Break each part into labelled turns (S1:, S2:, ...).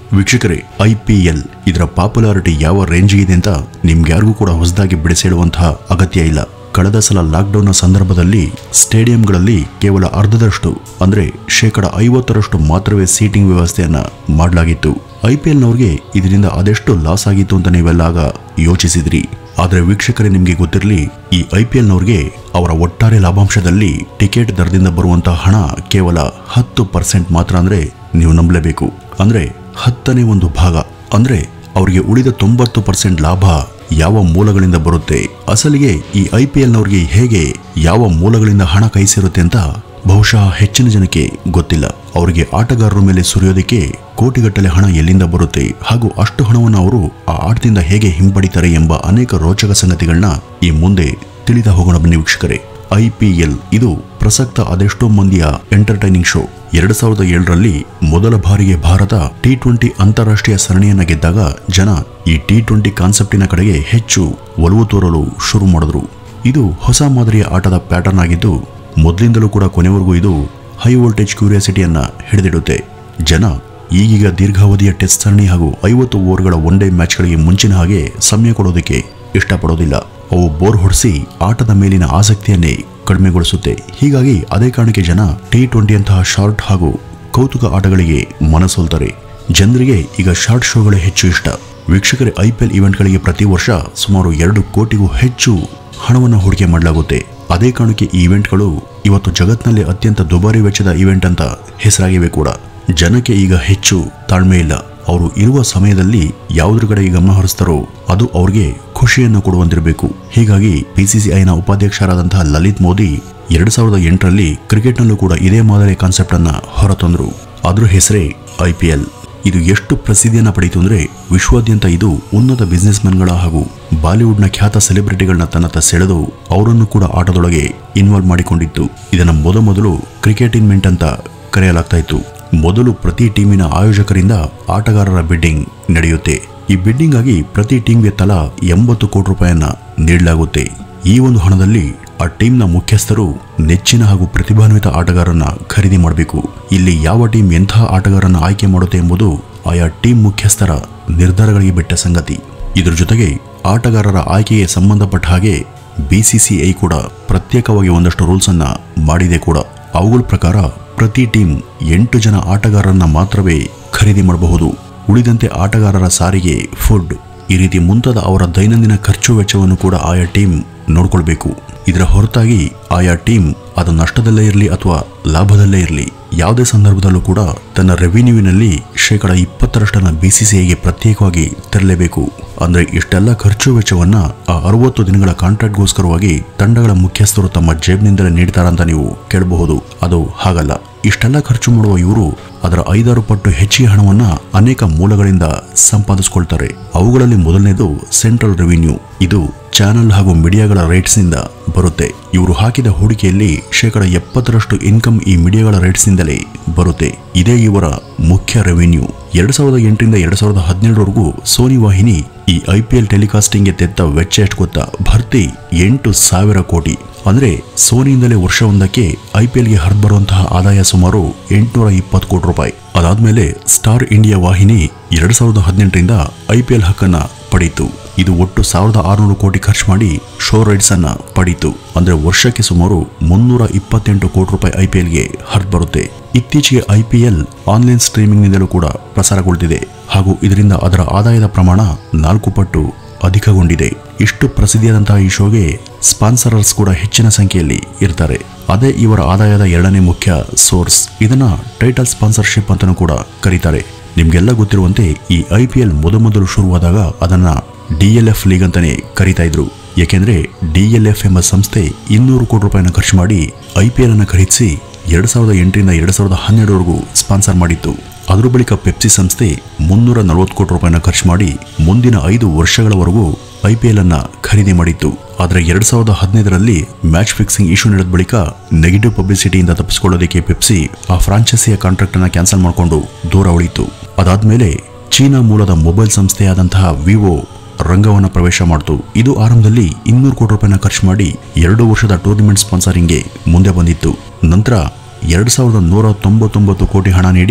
S1: ವೀಕ್ಷಕರೇ I P L ಇದರ popularity ಯಾವ ರೇಂಜ್ ಇದೆ ಅಂತ ನಿಮ್ಗ್ಯಾರಿಗೂ ಕೂಡ ಹೊಸದಾಗಿ ಬಿಡಿಸಿಡುವಂತಹ ಅಗತ್ಯ ಇಲ್ಲ ಕಳೆದ ಸಲ ಲಾಕ್ಡೌನ್ನ ಸಂದರ್ಭದಲ್ಲಿ ಸ್ಟೇಡಿಯಂಗಳಲ್ಲಿ ಕೇವಲ ಅರ್ಧದಷ್ಟು ಅಂದ್ರೆ ಶೇಕಡ ಐವತ್ತರಷ್ಟು ಮಾತ್ರವೇ ಸೀಟಿಂಗ್ ವ್ಯವಸ್ಥೆಯನ್ನ ಮಾಡಲಾಗಿತ್ತು ಐ ಪಿ ಎಲ್ನವ್ರಿಗೆ ಇದರಿಂದ ಅದೆಷ್ಟು ಲಾಸ್ ಆಗಿತ್ತು ಅಂತ ನೀವೆಲ್ಲ ಆಗ ಯೋಚಿಸಿದ್ರಿ ಆದ್ರೆ ವೀಕ್ಷಕರೇ ನಿಮ್ಗೆ ಗೊತ್ತಿರಲಿ ಈ ಐ ಪಿ ಎಲ್ನವ್ರಿಗೆ ಅವರ ಒಟ್ಟಾರೆ ಲಾಭಾಂಶದಲ್ಲಿ ಟಿಕೆಟ್ ದರದಿಂದ ಬರುವಂತಹ ಹಣ ಕೇವಲ ಹತ್ತು ಪರ್ಸೆಂಟ್ ಮಾತ್ರ ಅಂದ್ರೆ ನೀವು ನಂಬಲೇಬೇಕು ಅಂದ್ರೆ ಹತ್ತನೇ ಒಂದು ಭಾಗ ಅಂದ್ರೆ ಅವರಿಗೆ ಉಳಿದ ತೊಂಬತ್ತು ಪರ್ಸೆಂಟ್ ಲಾಭ ಯಾವ ಮೂಲಗಳಿಂದ ಬರುತ್ತೆ ಅಸಲಿಗೆ ಈ ಐ ಪಿ ಎಲ್ನವ್ರಿಗೆ ಹೇಗೆ ಯಾವ ಮೂಲಗಳಿಂದ ಹಣ ಕೈ ಸೇರುತ್ತೆ ಅಂತ ಬಹುಶಃ ಹೆಚ್ಚಿನ ಜನಕ್ಕೆ ಗೊತ್ತಿಲ್ಲ ಅವರಿಗೆ ಆಟಗಾರರ ಮೇಲೆ ಸುರಿಯೋದಕ್ಕೆ ಕೋಟಿಗಟ್ಟಲೆ ಹಣ ಎಲ್ಲಿಂದ ಬರುತ್ತೆ ಹಾಗೂ ಅಷ್ಟು ಹಣವನ್ನು ಅವರು ಆ ಆಟದಿಂದ ಹೇಗೆ ಹಿಂಪಡಿತಾರೆ ಎಂಬ ಅನೇಕ ರೋಚಕ ಸಂಗತಿಗಳನ್ನ ಈ ಮುಂದೆ ತಿಳಿದ ಹೋಗೋಣ ಬನ್ನಿ ವೀಕ್ಷಕರೇ ಐ ಪಿ ಎಲ್ ಇದು ಪ್ರಸಕ್ತ ಅದೆಷ್ಟೋ ಮಂದಿಯ ಎಂಟರ್ಟೈನಿಂಗ್ ಶೋ ಎರಡ್ ಸಾವಿರದ ಏಳರಲ್ಲಿ ಮೊದಲ ಬಾರಿಗೆ ಭಾರತ ಟಿ ಟ್ವೆಂಟಿ ಅಂತಾರಾಷ್ಟ್ರೀಯ ಸರಣಿಯನ್ನ ಗೆದ್ದಾಗ ಜನ ಈ ಟಿ ಟ್ವೆಂಟಿ ಕಾನ್ಸೆಪ್ಟಿನ ಕಡೆಗೆ ಹೆಚ್ಚು ಒಲವು ತೋರಲು ಶುರು ಮಾಡಿದ್ರು ಇದು ಹೊಸ ಮಾದರಿಯ ಆಟದ ಪ್ಯಾಟರ್ನ್ ಆಗಿದ್ದು ಮೊದಲಿಂದಲೂ ಕೂಡ ಕೊನೆವರೆಗೂ ಇದು ಹೈ ವೋಲ್ಟೇಜ್ ಕ್ಯೂರಿಯಾಸಿಟಿಯನ್ನ ಹಿಡಿದಿಡುತ್ತೆ ಜನ ಈಗೀಗ ದೀರ್ಘಾವಧಿಯ ಟೆಸ್ಟ್ ಸರಣಿ ಹಾಗೂ ಐವತ್ತು ಓವರ್ಗಳ ಒನ್ ಡೇ ಮ್ಯಾಚ್ಗಳಿಗೆ ಮುಂಚಿನ ಹಾಗೆ ಸಮಯ ಕೊಡೋದಕ್ಕೆ ಇಷ್ಟಪಡೋದಿಲ್ಲ ಅವು ಬೋರ್ ಹೊಡಿಸಿ ಆಟದ ಮೇಲಿನ ಆಸಕ್ತಿಯನ್ನೇ ಕಡಿಮೆಗೊಳಿಸುತ್ತೆ ಹೀಗಾಗಿ ಅದೇ ಕಾರಣಕ್ಕೆ ಜನ ಟಿ ಟ್ವೆಂಟಿಯಂತಹ ಶಾರ್ಟ್ ಹಾಗೂ ಕೌತುಕ ಆಟಗಳಿಗೆ ಮನಸೋಲ್ತಾರೆ ಜನರಿಗೆ ಈಗ ಶಾರ್ಟ್ ಶೋಗಳೇ ಹೆಚ್ಚು ಇಷ್ಟ ವೀಕ್ಷಕರೇ ಐ ಪಿ ಎಲ್ ಇವೆಂಟ್ಗಳಿಗೆ ಪ್ರತಿ ವರ್ಷ ಸುಮಾರು ಎರಡು ಕೋಟಿಗೂ ಹೆಚ್ಚು ಹಣವನ್ನು ಹೂಡಿಕೆ ಮಾಡಲಾಗುತ್ತೆ ಅದೇ ಕಾರಣಕ್ಕೆ ಈ ಇವೆಂಟ್ಗಳು ಇವತ್ತು ಜಗತ್ನಲ್ಲಿ ಅತ್ಯಂತ ದುಬಾರಿ ವೆಚ್ಚದ ಇವೆಂಟ್ ಅಂತ ಹೆಸರಾಗಿವೆ ಕೂಡ ಜನಕ್ಕೆ ಈಗ ಹೆಚ್ಚು ತಾಳ್ಮೆ ಇಲ್ಲ ಅವರು ಇರುವ ಸಮಯದಲ್ಲಿ ಯಾವುದ್ರ ಕಡೆ ಗಮನ ಹರಿಸ್ತಾರೋ ಅದು ಅವ್ರಿಗೆ ಖುಷಿಯನ್ನು ಕೊಡುವಂತಿರಬೇಕು ಹೀಗಾಗಿ ಪಿಸಿಸಿಐನ ಉಪಾಧ್ಯಕ್ಷರಾದಂತಹ ಲಲಿತ್ ಮೋದಿ ಎರಡ್ ಸಾವಿರದ ಎಂಟರಲ್ಲಿ ಕ್ರಿಕೆಟ್ನಲ್ಲೂ ಕೂಡ ಇದೇ ಮಾದರಿಯ ಕಾನ್ಸೆಪ್ಟ್ ಅನ್ನ ಹೊರತಂದ್ರು ಅದ್ರ ಹೆಸರೇ ಐ ಪಿ ಎಲ್ ಇದು ಎಷ್ಟು ಪ್ರಸಿದ್ಧಿಯನ್ನ ಪಡೀತು ಅಂದ್ರೆ ವಿಶ್ವಾದ್ಯಂತ ಇದು ಉನ್ನತ ಬಿಸ್ನೆಸ್ ಗಳ ಹಾಗೂ ಬಾಲಿವುಡ್ನ ಖ್ಯಾತ ಸೆಲೆಬ್ರಿಟಿಗಳನ್ನ ತನ್ನತ್ತ ಸೆಳೆದು ಅವರನ್ನು ಕೂಡ ಆಟದೊಳಗೆ ಇನ್ವಾಲ್ವ್ ಮಾಡಿಕೊಂಡಿತ್ತು ಇದನ್ನ ಮೊದಮೊದಲು ಕ್ರಿಕೆಟ್ ಇನ್ಮೆಂಟ್ ಅಂತ ಕರೆಯಲಾಗ್ತಾ ಇತ್ತು ಮೊದಲು ಪ್ರತಿ ಟೀಮಿನ ಆಯೋಜಕರಿಂದ ಆಟಗಾರರ ಬಿಡ್ಡಿಂಗ್ ನಡೆಯುತ್ತೆ ಈ ಬಿಡ್ಡಿಂಗ್ ಆಗಿ ಪ್ರತಿ ಟೀಮ್ಗೆ ತಲಾ ಎಂಬತ್ತು ಕೋಟಿ ರೂಪಾಯಿಯನ್ನ ನೀಡಲಾಗುತ್ತೆ ಈ ಒಂದು ಹಣದಲ್ಲಿ ಆ ಟೀಮ್ನ ಮುಖ್ಯಸ್ಥರು ನೆಚ್ಚಿನ ಹಾಗೂ ಪ್ರತಿಭಾನ್ವಿತ ಆಟಗಾರರನ್ನ ಖರೀದಿ ಮಾಡಬೇಕು ಇಲ್ಲಿ ಯಾವ ಟೀಮ್ ಎಂಥ ಆಟಗಾರರನ್ನ ಆಯ್ಕೆ ಮಾಡುತ್ತೆ ಎಂಬುದು ಆಯಾ ಟೀಮ್ ಮುಖ್ಯಸ್ಥರ ನಿರ್ಧಾರಗಳಿಗೆ ಬಿಟ್ಟ ಸಂಗತಿ ಇದ್ರ ಜೊತೆಗೆ ಆಟಗಾರರ ಆಯ್ಕೆಗೆ ಸಂಬಂಧಪಟ್ಟ ಹಾಗೆ ಬಿಸಿಸಿಐ ಕೂಡ ಪ್ರತ್ಯೇಕವಾಗಿ ಒಂದಷ್ಟು ರೂಲ್ಸ್ ಅನ್ನ ಮಾಡಿದೆ ಕೂಡ ಅವುಗಳ ಪ್ರಕಾರ ಪ್ರತಿ ಟೀಮ್ ಎಂಟು ಜನ ಆಟಗಾರರನ್ನ ಮಾತ್ರವೇ ಖರೀದಿ ಮಾಡಬಹುದು ಉಳಿದಂತೆ ಆಟಗಾರರ ಸಾರಿಗೆ ಫುಡ್ ಈ ರೀತಿ ಮುಂತಾದ ಅವರ ದೈನಂದಿನ ಖರ್ಚು ವೆಚ್ಚವನ್ನು ಕೂಡ ಆಯಾ ಟೀಮ್ ನೋಡ್ಕೊಳ್ಬೇಕು ಇದರ ಹೊರತಾಗಿ ಆಯಾ ಟೀಮ್ ಅದು ನಷ್ಟದಲ್ಲೇ ಇರಲಿ ಅಥವಾ ಲಾಭದಲ್ಲೇ ಇರಲಿ ಯಾವುದೇ ಸಂದರ್ಭದಲ್ಲೂ ಕೂಡ ತನ್ನ ರೆವಿನ್ಯೂವಿನಲ್ಲಿ ಶೇಕಡ ಇಪ್ಪತ್ತರಷ್ಟನ್ನ ಬಿಸಿಸಿಐಗೆ ಪ್ರತ್ಯೇಕವಾಗಿ ತರಲೇಬೇಕು ಅಂದ್ರೆ ಇಷ್ಟೆಲ್ಲ ಖರ್ಚು ವೆಚ್ಚವನ್ನ ಆ ಅರವತ್ತು ದಿನಗಳ ಕಾಂಟ್ರಾಕ್ಟ್ಗೋಸ್ಕರವಾಗಿ ತಂಡಗಳ ಮುಖ್ಯಸ್ಥರು ತಮ್ಮ ಜೇಬ್ನಿಂದಲೇ ನೀಡ್ತಾರಂತ ನೀವು ಕೇಳಬಹುದು ಅದು ಹಾಗಲ್ಲ ಇಷ್ಟೆಲ್ಲ ಖರ್ಚು ಮಾಡುವ ಇವರು ಅದರ ಐದಾರು ಪಟ್ಟು ಹೆಚ್ಚಿನ ಹಣವನ್ನ ಅನೇಕ ಮೂಲಗಳಿಂದ ಸಂಪಾದಿಸಿಕೊಳ್ತಾರೆ ಅವುಗಳಲ್ಲಿ ಮೊದಲನೇದು ಸೆಂಟ್ರಲ್ ರೆವಿನ್ಯೂ ಇದು ಚಾನೆಲ್ ಹಾಗೂ ಮೀಡಿಯಾಗಳ ರೇಟ್ಸ್ನಿಂದ ಬರುತ್ತೆ ಇವರು ಹಾಕಿದ ಹೂಡಿಕೆಯಲ್ಲಿ ಶೇಕಡ ಎಪ್ಪತ್ತರಷ್ಟು ಇನ್ಕಮ್ ಈ ಮೀಡಿಯಾಗಳ ರೇಟ್ಸ್ನಿಂದಲೇ ಬರುತ್ತೆ ಇದೇ ಇವರ ಮುಖ್ಯ ರೆವಿನ್ಯೂ ಎರಡ್ ಸಾವಿರದ ಎಂಟರಿಂದ ಎರಡ್ ಸಾವಿರದ ಹದಿನೇಳರವರೆಗೂ ಸೋನಿ ವಾಹಿನಿ ಈ ಐ ಪಿ ಎಲ್ ಟೆಲಿಕಾಸ್ಟಿಂಗ್ಗೆ ತೆತ್ತ ವೆಚ್ಚ ಎಷ್ಟು ಗೊತ್ತಾ ಭರ್ತಿ ಎಂಟು ಸಾವಿರ ಕೋಟಿ ಅಂದ್ರೆ ಸೋನಿಯಿಂದಲೇ ವರ್ಷವೊಂದಕ್ಕೆ ಐ ಪಿ ಎಲ್ಗೆ ಹರಿಬರುವಂತಹ ಆದಾಯ ಸುಮಾರು ಎಂಟುನೂರ ಇಪ್ಪತ್ತು ಕೋಟಿ ರೂಪಾಯಿ ಅದಾದ್ಮೇಲೆ ಸ್ಟಾರ್ ಇಂಡಿಯಾ ವಾಹಿನಿ ಎರಡ್ ಸಾವಿರದ ಹದಿನೆಂಟರಿಂದ ಐ ಪಿ ಎಲ್ ಹಕ್ಕನ್ನ ಪಡೀತು ಇದು ಒಟ್ಟು ಸಾವಿರದ ಆರುನೂರು ಕೋಟಿ ಖರ್ಚು ಮಾಡಿ ಶೋ ರೈಟ್ಸ್ ಅನ್ನ ಪಡೀತು ಅಂದ್ರೆ ವರ್ಷಕ್ಕೆ ಸುಮಾರು ಮುನ್ನೂರ ಇಪ್ಪತ್ತೆಂಟು ಕೋಟಿ ರೂಪಾಯಿ ಐ ಪಿ ಎಲ್ಗೆ ಹರಿದು ಬರುತ್ತೆ ಇತ್ತೀಚೆಗೆ ಐ ಪಿ ಎಲ್ ಆನ್ಲೈನ್ ಸ್ಟ್ರೀಮಿಂಗ್ನಿಂದಲೂ ಕೂಡ ಪ್ರಸಾರಗೊಳ್ತಿದೆ ಹಾಗೂ ಇದರಿಂದ ಅದರ ಆದಾಯದ ಪ್ರಮಾಣ ನಾಲ್ಕು ಪಟ್ಟು ಅಧಿಕಗೊಂಡಿದೆ ಇಷ್ಟು ಪ್ರಸಿದ್ಧಿಯಾದಂತಹ ಈ ಶೋಗೆ ಸ್ಪಾನ್ಸರರ್ಸ್ ಕೂಡ ಹೆಚ್ಚಿನ ಸಂಖ್ಯೆಯಲ್ಲಿ ಇರ್ತಾರೆ ಅದೇ ಇವರ ಆದಾಯದ ಎರಡನೇ ಮುಖ್ಯ ಸೋರ್ಸ್ ಇದನ್ನ ಟೈಟಲ್ ಸ್ಪಾನ್ಸರ್ಶಿಪ್ ಅಂತಲೂ ಕೂಡ ಕರೀತಾರೆ ನಿಮ್ಗೆಲ್ಲ ಗೊತ್ತಿರುವಂತೆ ಈ ಐ ಪಿ ಎಲ್ ಮೊದಮೊದಲು ಶುರುವಾದಾಗ ಅದನ್ನ ಡಿ ಎಲ್ ಎಫ್ ಲೀಗ್ ಅಂತಾನೆ ಕರೀತಾ ಇದ್ರು ಏಕೆಂದ್ರೆ ಡಿ ಎಲ್ ಎಫ್ ಎಂಬ ಸಂಸ್ಥೆ ಇನ್ನೂರು ಕೋಟಿ ರೂಪಾಯಿನ ಖರ್ಚು ಮಾಡಿ ಐ ಪಿ ಎಲ್ ಅನ್ನು ಖರೀದಿಸಿ ಎರಡ್ ಸಾವಿರದ ಎಂಟರಿಂದ ಎರಡ್ ಸಾವಿರದ ಹನ್ನೆರಡರವರೆಗೂ ಸ್ಪಾನ್ಸರ್ ಮಾಡಿತ್ತು ಅದರ ಬಳಿಕ ಪೆಪ್ಸಿ ಸಂಸ್ಥೆ ಮುನ್ನೂರ ನಲವತ್ತು ಕೋಟಿ ರೂಪಾಯಿನ ಖರ್ಚು ಮಾಡಿ ಮುಂದಿನ ಐದು ವರ್ಷಗಳವರೆಗೂ ಐ ಪಿ ಎಲ್ ಅನ್ನ ಖರೀದಿ ಮಾಡಿತ್ತು ಆದರೆ ಎರಡ್ ಸಾವಿರದ ಹದಿನೈದರಲ್ಲಿ ಮ್ಯಾಚ್ ಫಿಕ್ಸಿಂಗ್ ಇಶ್ಯೂ ನಡೆದ ಬಳಿಕ ನೆಗೆಟಿವ್ ಪಬ್ಲಿಸಿಟಿಯಿಂದ ತಪ್ಪಿಸಿಕೊಳ್ಳೋದಕ್ಕೆ ಪೆಪ್ಸಿ ಆ ಫ್ರಾಂಚೈಸಿಯ ಕಾಂಟ್ರಾಕ್ಟ್ ಅನ್ನ ಕ್ಯಾನ್ಸಲ್ ಮಾಡಿಕೊಂಡು ದೂರ ಉಳಿಯಿತು ಅದಾದ್ಮೇಲೆ ಚೀನಾ ಮೂಲದ ಮೊಬೈಲ್ ಸಂಸ್ಥೆಯಾದಂತಹ ವಿವೋ ರಂಗವನ್ನ ಪ್ರವೇಶ ಮಾಡಿತು ಇದು ಆರಂಭದಲ್ಲಿ ಇನ್ನೂರು ಕೋಟಿ ರೂಪಾಯಿನ ಖರ್ಚು ಮಾಡಿ ಎರಡು ವರ್ಷದ ಟೂರ್ನಿಮೆಂಟ್ ಸ್ಪಾನ್ಸರಿಂಗ್ಗೆ ಮುಂದೆ ಬಂದಿತ್ತು ನಂತರ ಎರಡ್ ಸಾವಿರದ ನೂರ ತೊಂಬತ್ತೊಂಬತ್ತು ಕೋಟಿ ಹಣ ನೀಡಿ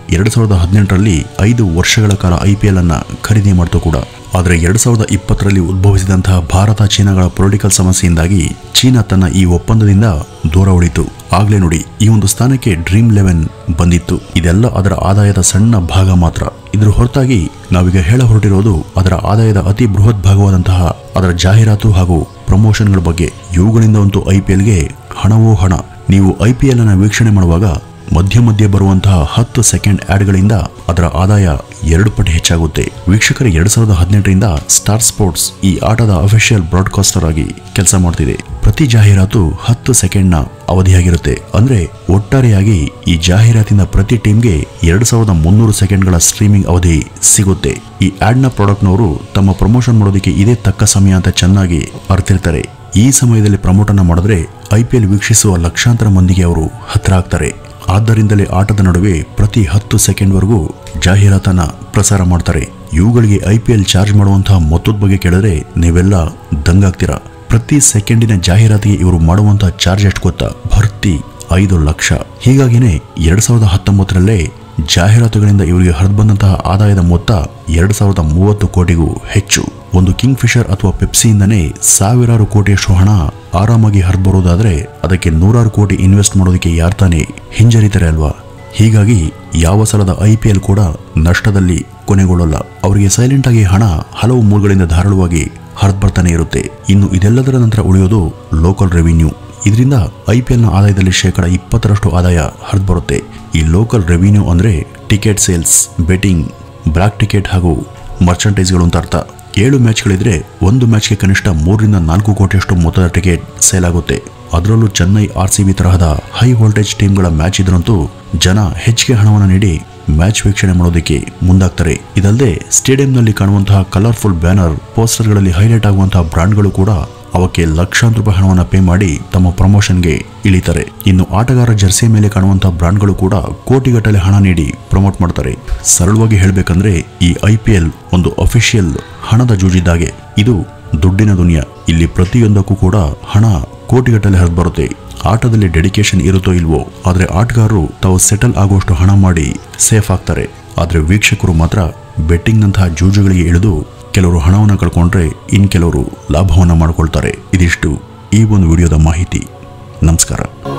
S1: ಎರಡ್ ಸಾವಿರದ ಹದಿನೆಂಟರಲ್ಲಿ ಐದು ವರ್ಷಗಳ ಕಾಲ ಐ ಪಿ ಎಲ್ ಅನ್ನ ಖರೀದಿ ಮಾಡ್ತು ಕೂಡ ಆದರೆ ಎರಡ್ ಸಾವಿರದ ಇಪ್ಪತ್ತರಲ್ಲಿ ಉದ್ಭವಿಸಿದಂತಹ ಭಾರತ ಚೀನಾಗಳ ಪೊಲಿಟಿಕಲ್ ಸಮಸ್ಯೆಯಿಂದಾಗಿ ಚೀನಾ ತನ್ನ ಈ ಒಪ್ಪಂದದಿಂದ ದೂರ ಉಳಿತು ಆಗ್ಲೇ ನೋಡಿ ಈ ಒಂದು ಸ್ಥಾನಕ್ಕೆ ಡ್ರೀಮ್ ಲೆವೆನ್ ಬಂದಿತ್ತು ಇದೆಲ್ಲ ಅದರ ಆದಾಯದ ಸಣ್ಣ ಭಾಗ ಮಾತ್ರ ಇದ್ರ ಹೊರತಾಗಿ ನಾವೀಗ ಹೇಳ ಹೊರಟಿರೋದು ಅದರ ಆದಾಯದ ಅತಿ ಬೃಹತ್ ಭಾಗವಾದಂತಹ ಅದರ ಜಾಹೀರಾತು ಹಾಗೂ ಪ್ರಮೋಷನ್ಗಳ ಬಗ್ಗೆ ಇವುಗಳಿಂದ ಒಂದು ಐ ಪಿ ಎಲ್ಗೆ ಹಣವೋ ಹಣ ನೀವು ಐ ಪಿ ಎಲ್ ಅನ್ನ ವೀಕ್ಷಣೆ ಮಾಡುವಾಗ ಮಧ್ಯ ಮಧ್ಯೆ ಬರುವಂತಹ ಹತ್ತು ಸೆಕೆಂಡ್ ಆಡ್ಗಳಿಂದ ಅದರ ಆದಾಯ ಎರಡು ಪಟ್ಟು ಹೆಚ್ಚಾಗುತ್ತೆ ವೀಕ್ಷಕರು ಎರಡ್ ಸಾವಿರದ ಹದಿನೆಂಟರಿಂದ ಸ್ಟಾರ್ ಸ್ಪೋರ್ಟ್ಸ್ ಈ ಆಟದ ಅಫಿಷಿಯಲ್ ಬ್ರಾಡ್ಕಾಸ್ಟರ್ ಆಗಿ ಕೆಲಸ ಮಾಡ್ತಿದೆ ಪ್ರತಿ ಜಾಹೀರಾತು ಹತ್ತು ಸೆಕೆಂಡ್ನ ಅವಧಿಯಾಗಿರುತ್ತೆ ಅಂದ್ರೆ ಒಟ್ಟಾರೆಯಾಗಿ ಈ ಜಾಹೀರಾತಿನ ಪ್ರತಿ ಟೀಮ್ಗೆ ಎರಡ್ ಸಾವಿರದ ಮುನ್ನೂರು ಸೆಕೆಂಡ್ಗಳ ಸ್ಟ್ರೀಮಿಂಗ್ ಅವಧಿ ಸಿಗುತ್ತೆ ಈ ಆಡ್ನ ಪ್ರಾಡಕ್ಟ್ನವರು ತಮ್ಮ ಪ್ರಮೋಷನ್ ಮಾಡೋದಕ್ಕೆ ಇದೇ ತಕ್ಕ ಸಮಯ ಅಂತ ಚೆನ್ನಾಗಿ ಅರ್ತಿರ್ತಾರೆ ಈ ಸಮಯದಲ್ಲಿ ಪ್ರಮೋಟ್ ಅನ್ನ ಮಾಡಿದ್ರೆ ಐ ಪಿ ಎಲ್ ವೀಕ್ಷಿಸುವ ಲಕ್ಷಾಂತರ ಮಂದಿಗೆ ಅವರು ಹತ್ರ ಆಗ್ತಾರೆ ಆದ್ದರಿಂದಲೇ ಆಟದ ನಡುವೆ ಪ್ರತಿ ಹತ್ತು ಸೆಕೆಂಡ್ವರೆಗೂ ಜಾಹೀರಾತನ್ನ ಪ್ರಸಾರ ಮಾಡ್ತಾರೆ ಇವುಗಳಿಗೆ ಐ ಪಿ ಎಲ್ ಚಾರ್ಜ್ ಮಾಡುವಂತಹ ಮೊತ್ತದ ಬಗ್ಗೆ ಕೇಳಿದ್ರೆ ನೀವೆಲ್ಲ ದಂಗಾಗ್ತೀರಾ ಪ್ರತಿ ಸೆಕೆಂಡಿನ ಜಾಹೀರಾತಿಗೆ ಇವರು ಮಾಡುವಂತಹ ಚಾರ್ಜ್ ಎಷ್ಟು ಗೊತ್ತಾ ಭರ್ತಿ ಐದು ಲಕ್ಷ ಹೀಗಾಗಿನೇ ಎರಡ್ ಸಾವಿರದ ಹತ್ತೊಂಬತ್ತರಲ್ಲೇ ಜಾಹೀರಾತುಗಳಿಂದ ಇವರಿಗೆ ಹರಿದುಬಂದಂತಹ ಆದಾಯದ ಮೊತ್ತ ಎರಡ್ ಸಾವಿರದ ಮೂವತ್ತು ಕೋಟಿಗೂ ಹೆಚ್ಚು ಒಂದು ಕಿಂಗ್ ಫಿಶರ್ ಅಥವಾ ಪೆಪ್ಸಿಯಿಂದನೇ ಸಾವಿರಾರು ಕೋಟಿಯಷ್ಟು ಹಣ ಆರಾಮಾಗಿ ಹರಿದ್ಬರೋದಾದ್ರೆ ಅದಕ್ಕೆ ನೂರಾರು ಕೋಟಿ ಇನ್ವೆಸ್ಟ್ ಮಾಡೋದಕ್ಕೆ ಯಾರು ತಾನೇ ಹಿಂಜರಿತಾರೆ ಅಲ್ವಾ ಹೀಗಾಗಿ ಯಾವ ಸಲದ ಐ ಪಿ ಎಲ್ ಕೂಡ ನಷ್ಟದಲ್ಲಿ ಕೊನೆಗೊಳ್ಳಲ್ಲ ಅವರಿಗೆ ಸೈಲೆಂಟ್ ಆಗಿ ಹಣ ಹಲವು ಮೂಲಗಳಿಂದ ಧಾರಾಳವಾಗಿ ಹರಿದು ಬರ್ತಾನೆ ಇರುತ್ತೆ ಇನ್ನು ಇದೆಲ್ಲದರ ನಂತರ ಉಳಿಯೋದು ಲೋಕಲ್ ರೆವಿನ್ಯೂ ಇದರಿಂದ ಐ ಪಿ ಎಲ್ನ ಆದಾಯದಲ್ಲಿ ಶೇಕಡ ಇಪ್ಪತ್ತರಷ್ಟು ಆದಾಯ ಹರಿದು ಬರುತ್ತೆ ಈ ಲೋಕಲ್ ರೆವಿನ್ಯೂ ಅಂದ್ರೆ ticket sales betting black ticket ಹಾಗೂ ಮರ್ಚಂಟೈಸ್ಗಳು ಅಂತ ಅರ್ಥ ಏಳು ಮ್ಯಾಚ್ಗಳಿದ್ರೆ ಒಂದು ಮ್ಯಾಚ್ಗೆ ಕನಿಷ್ಠ ಮೂರರಿಂದ ನಾಲ್ಕು ಕೋಟಿಯಷ್ಟು ಮೊತ್ತದ ಟಿಕೆಟ್ ಸೇಲ್ ಆಗುತ್ತೆ ಅದರಲ್ಲೂ ಚೆನ್ನೈ ಆರ್ ಸಿ ಬಿ ತರಹದ ಹೈ ವೋಲ್ಟೇಜ್ ಟೀಮ್ಗಳ ಮ್ಯಾಚ್ ಇದ್ರಂತೂ ಜನ ಹೆಚ್ಚಿಗೆ ಹಣವನ್ನು ನೀಡಿ ಮ್ಯಾಚ್ ವೀಕ್ಷಣೆ ಮಾಡೋದಕ್ಕೆ ಮುಂದಾಗ್ತಾರೆ ಇದಲ್ಲದೆ ಸ್ಟೇಡಿಯಂನಲ್ಲಿ ಕಾಣುವಂತಹ ಕಲರ್ಫುಲ್ ಬ್ಯಾನರ್ ಪೋಸ್ಟರ್ಗಳಲ್ಲಿ ಹೈಲೈಟ್ ಆಗುವಂತಹ ಬ್ರಾಂಡ್ಗಳು ಕೂಡ ಅವಕ್ಕೆ ಲಕ್ಷಾಂತರ ರೂಪಾಯಿ ಹಣವನ್ನು ಪೇ ಮಾಡಿ ತಮ್ಮ ಪ್ರಮೋಷನ್ಗೆ ಇಳಿತಾರೆ ಇನ್ನು ಆಟಗಾರ ಜರ್ಸಿ ಮೇಲೆ ಕಾಣುವಂತಹ ಬ್ರಾಂಡ್ಗಳು ಕೂಡ ಕೋಟಿಗಟ್ಟಲೆ ಹಣ ನೀಡಿ ಪ್ರಮೋಟ್ ಮಾಡ್ತಾರೆ ಸರಳವಾಗಿ ಹೇಳಬೇಕಂದ್ರೆ ಈ ಐ ಪಿ ಎಲ್ ಒಂದು ಅಫಿಷಿಯಲ್ ಹಣದ ಜೂಜಿದ್ದಾಗೆ ಇದು ದುಡ್ಡಿನ ದುನಿಯಾ ಇಲ್ಲಿ ಪ್ರತಿಯೊಂದಕ್ಕೂ ಕೂಡ ಹಣ ಕೋಟಿಗಟ್ಟಲೆ ಹರಿದು ಬರುತ್ತೆ ಆಟದಲ್ಲಿ ಡೆಡಿಕೇಶನ್ ಇರುತ್ತೋ ಇಲ್ವೋ ಆದ್ರೆ ಆಟಗಾರರು ತಾವು ಸೆಟಲ್ ಆಗುವಷ್ಟು ಹಣ ಮಾಡಿ ಸೇಫ್ ಆಗ್ತಾರೆ ಆದ್ರೆ ವೀಕ್ಷಕರು ಮಾತ್ರ ಬೆಟ್ಟಿಂಗ್ನಂತಹ ಜೂಜುಗಳಿಗೆ ಇಳಿದು ಕೆಲವರು ಹಣವನ್ನು ಕಳ್ಕೊಂಡ್ರೆ ಇನ್ ಕೆಲವರು ಲಾಭವನ್ನು ಮಾಡ್ಕೊಳ್ತಾರೆ ಇದಿಷ್ಟು ಈ ಒಂದು ವಿಡಿಯೋದ ಮಾಹಿತಿ ನಮಸ್ಕಾರ